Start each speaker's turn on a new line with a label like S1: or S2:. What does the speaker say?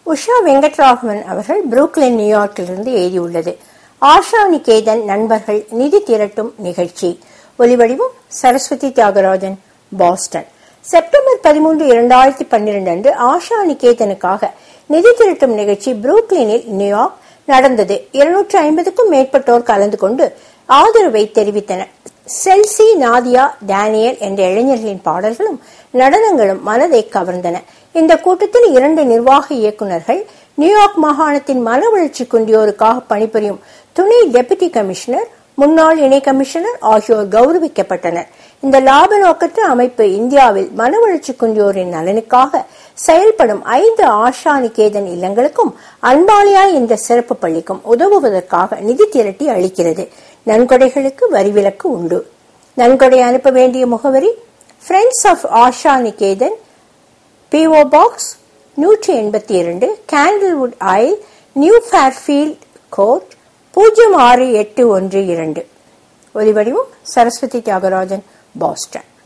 S1: உஷா வெங்கட்ராகவன் அவர்கள் புரூக்லின் நியூயார்க்கிலிருந்து எழுதியுள்ளது ஆஷா நிகேதன் நண்பர்கள் நிதி திரட்டும் நிகழ்ச்சி ஒலிவடிவம் சரஸ்வதி தியாகராஜன் பாஸ்டன் செப்டம்பர் பதிமூன்று இரண்டாயிரத்தி பன்னிரண்டு அன்று ஆஷா நிகேதனுக்காக நிதி திரட்டும் நிகழ்ச்சி புரூக்லினில் நியூயார்க் நடந்தது இருநூற்று ஐம்பதுக்கும் மேற்பட்டோர் கலந்து கொண்டு ஆதரவை தெரிவித்தனர் செல்சி நாதியா டேனியல் என்ற இளைஞர்களின் பாடல்களும் நடனங்களும் மனதை கவர்ந்தன இந்த கூட்டத்தில் இரண்டு நிர்வாக இயக்குநர்கள் நியூயார்க் மாகாணத்தின் மன வளர்ச்சி குன்றியோருக்காக பணிபுரியும் துணை டெபுட்டி கமிஷனர் முன்னாள் இணை கமிஷனர் ஆகியோர் கௌரவிக்கப்பட்டனர் இந்த லாப நோக்கற்ற அமைப்பு இந்தியாவில் மன வளர்ச்சி குன்றியோரின் நலனுக்காக செயல்படும் ஐந்து ஆஷா நிகேதன் இல்லங்களுக்கும் அன்பாளியாய் இந்த சிறப்பு பள்ளிக்கும் உதவுவதற்காக நிதி திரட்டி அளிக்கிறது நன்கொடைகளுக்கு வரிவிலக்கு உண்டு நன்கொடை அனுப்ப வேண்டிய முகவரி friends of Asha Niketan PO box நூற்றி எண்பத்தி இரண்டு Candlewood isle New Fairfield court பூஜ்ஜியம் ஆறு எட்டு ஒன்று இரண்டு ஒலிவடிவம் சரஸ்வதி தியாகராஜன் பாஸ்டன்